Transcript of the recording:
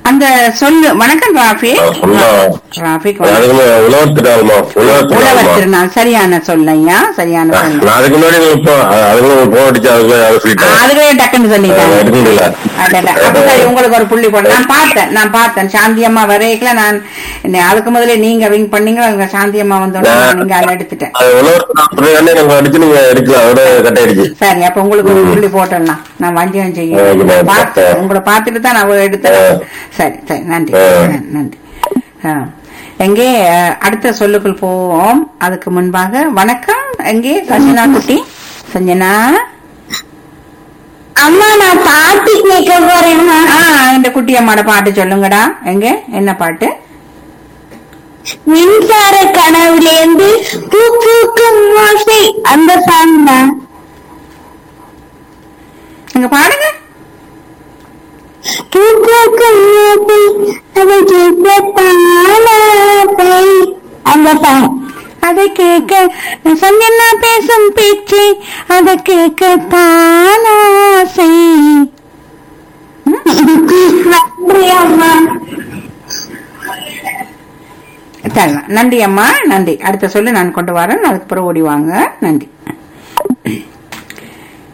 அந்த சொல்லு வணக்கம் ராஃபி நான் சொன்னா ராஃபிக் அதுக்கு உழவர் திருநாள்மா உழவர் உழவர் திருநாள்மா திருநாள் சரியான சொல்லையா சரியான சொல் நான் அதுக்கு முன்னாடி நீங்க இப்போ அதுக்கு போன் அடிச்சு அதுக்கு அதை சொல்லிட்டேன் அதுவே டக்குன்னு சொல்லிட்டாங்க எடுக்க முடியல அடடா. அப்ப சரி, உங்களுக்கு ஒரு புள்ளி போட நான் பார்த்தேன் நான் பார்த்தேன் சாந்தி அம்மா வரைக்கல நான் என்ன, அதுக்கு முதல்ல நீங்க ரிங் பண்ணீங்க அங்க சாந்தி அம்மா வந்தோட நீங்க அதை எடுத்துட்டேன் அது உழவர் திருநாள் நீங்க அடிச்சு நீங்க எடுக்கல அதோட கட் ஆயிடுச்சு சரி அப்ப உங்களுக்கு ஒரு புள்ளி போட்டுடலாம் நான் வஞ்சகம் ஓகே, செய்ய நான் பார்த்தேன் பார்த்தேன். உங்களை பார்த்துட்டு தான் நான் எடுத்தேன் ஆ. சரி சரி நன்றி ஆ. நன்றி ஆ. எங்கே அஹ், அடுத்த சொல்லுக்குள் போவோம் அதுக்கு முன்பாக வணக்கம் எங்கே சஞ்சனா குட்டி சஞ்சனா அம்மா நான் பாட்டு கேட்க போறேம்மா ஆ இந்த குட்டி அம்மாட பாட்டு சொல்லுங்கடா எங்க என்ன பாட்டு மின்சார கனவுலேந்து பூ பூக்கும் ஓசை அந்த சாங் தான் எங்க பாடுங்க பூ பூக்கும் ஓசை அதை கேட்கத்தானாசை அந்த சாங் அதை கேட்க சஞ்சனா பேசும் பேச்சு அதை கேட்க தானாசை நன்றி அம்மா தரலாம் நன்றி அம்மா நன்றி அடுத்த சொல்லு நான் கொண்டு வரேன் அதுக்கு பிறகு ஓடி வாங்க நன்றி